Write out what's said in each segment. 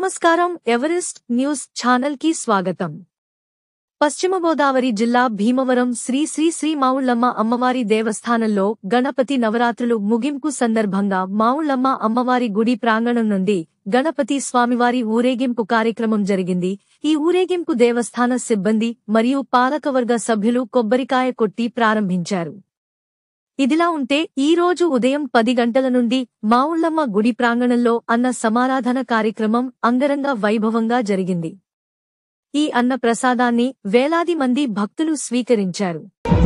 నమస్కారం Everest news channel కి స్వాగతం పశ్చిమ గోదావరి జిల్లా భీమవరం శ్రీ శ్రీ శ్రీ మావుళ్లమ్మ అమ్మవారి దేవస్థానంలో గణపతి నవరాత్రులు ముగింపు సందర్భంగా మావుళ్లమ్మ అమ్మవారి గుడి ప్రాంగణం నుండి గణపతి స్వామివారి ఊరేగింపు కార్యక్రమం జరిగింది ఈ ఊరేగింపు దేవస్థాన సిబ్బంది మరియు పాలకవర్గ సభ్యులు కొబ్బరికాయ కొట్టి ప్రారంభించారు ఇదిలా ఉంటే ఈ రోజు ఉదయం పది గంటల నుండి మావుళ్లమ్మ గుడి ప్రాంగణంలో అన్న సమారాధన కార్యక్రమం అంగరంగ వైభవంగా జరిగింది ఈ అన్న ప్రసాదాన్ని వేలాది మంది భక్తులు స్వీకరించారు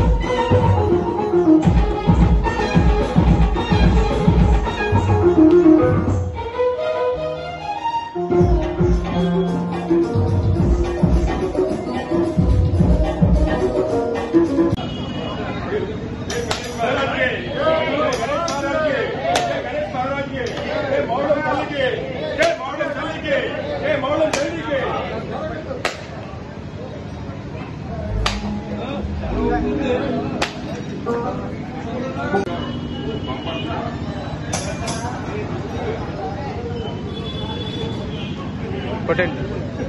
కొట్టండి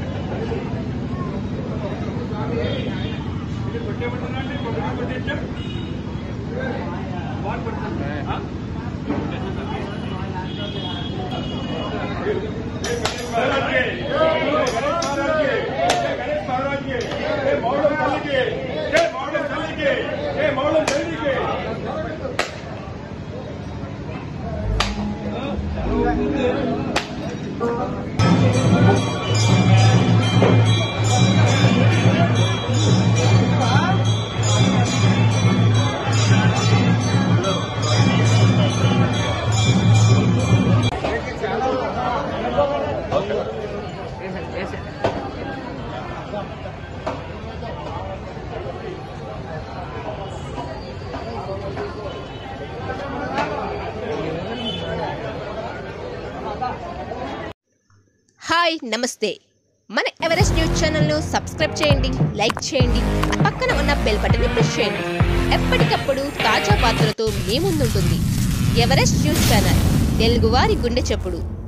హాయ్ నమస్తే మన ఎవరెస్ట్ న్యూస్ ఛానల్ను సబ్స్క్రైబ్ చేయండి లైక్ చేయండి పక్కన ఉన్న బెల్ బటన్ని ప్రెస్ చేయండి ఎప్పటికప్పుడు తాజా వార్తలతో మీ ముందుంటుంది ఎవరెస్ట్ న్యూస్ ఛానల్ తెలుగువారి గుండె చప్పుడు